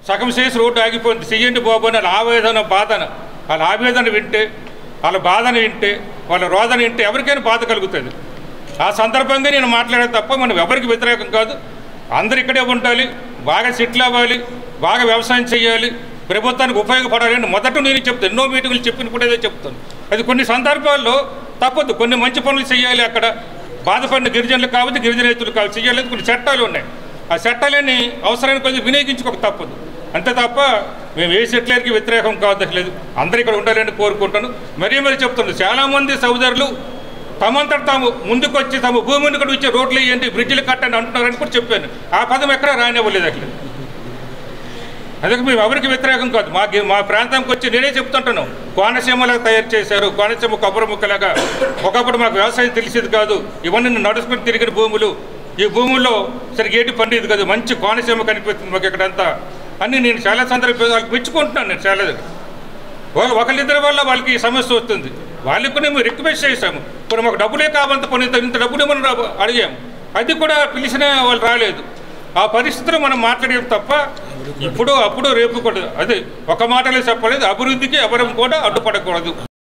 సగం చేసి రోడ్డు ఆగిపోయింది చెయ్యండి బాబు అని వాళ్ళ ఆవేదన బాధన వాళ్ళ ఆవేదన వింటే వాళ్ళ బాధను వింటే వాళ్ళ రోదన వింటే ఎవరికైనా బాధ కలుగుతుంది ఆ సందర్భంగా నేను మాట్లాడే తప్ప మనం ఎవరికి వ్యతిరేకం కాదు అందరు ఇక్కడే ఉండాలి బాగా సెటిల్ అవ్వాలి బాగా వ్యవసాయం చేయాలి ప్రభుత్వానికి ఉపయోగపడాలి అని మొదట నేను చెప్తాను ఎన్నో మీటింగులు చెప్పిన కూడా ఇదే చెప్తాను అది కొన్ని సందర్భాల్లో తప్పదు కొన్ని మంచి పనులు చేయాలి అక్కడ బాధపడిన గిరిజనులు కావచ్చు గిరిజనేతులు కావచ్చు చేయాలి కొన్ని చట్టాలు ఉన్నాయి ఆ చట్టాలని అవసరానికి కొద్దిగా వినియోగించుకోక తప్పదు అంతే తప్ప మేము ఏ సెటిలర్కి వ్యతిరేకం కావట్లేదు అందరూ ఇక్కడ ఉండాలని కోరుకుంటాను మరీ మరీ చెప్తున్నాను చాలామంది సోదరులు తమంతట తాము ముందుకొచ్చి తమ భూమిని కూడా వచ్చి రోడ్లు వేయండి బ్రిడ్జిలు కట్టండి అంటున్నారని కూడా చెప్పాను ఆ పదం ఎక్కడ రానివ్వలేదు అట్లా అందుకే మేము ఎవరికి వ్యతిరేకం కాదు మా గి- మా ప్రాంతానికి వచ్చి నేనే చెప్తుంటాను కోనసీమలాగా తయారు చేశారు కోనసీమ కొబ్బరి ముక్కలాగా ఒకప్పుడు మాకు వ్యవసాయం తెలిసేది కాదు ఇవన్నీ నేను నడుచుకుని తిరిగిన భూములు ఈ భూముల్లో సరిగ్గా ఏటి పండేది కాదు మంచి కోనసీమ కనిపిస్తుంది మాకు ఇక్కడంతా అని నేను చాలా సందర్భాలు వాళ్ళకి మెచ్చుకుంటున్నాను నేను చాలా వాళ్ళు ఒకళ్ళిద్దరి వల్ల వాళ్ళకి ఈ సమస్య వస్తుంది వాళ్ళకి కూడా మేము రిక్వెస్ట్ చేశాము కొన్ని మాకు డబ్బులే కావాలంత కొన్ని ఇంత- ఇంత డబ్బులు మనం రా- అడిగాము అది కూడా పిలిచిన వాళ్ళు రాలేదు ఆ పరిస్థితులు మనం మాట్లాడేది తప్ప ఇప్పుడు అప్పుడు రేపు కూడా అదే ఒక మాటలో చెప్పలేదు అభివృద్ధికి ఎవరం కూడా అడ్డుపడకూడదు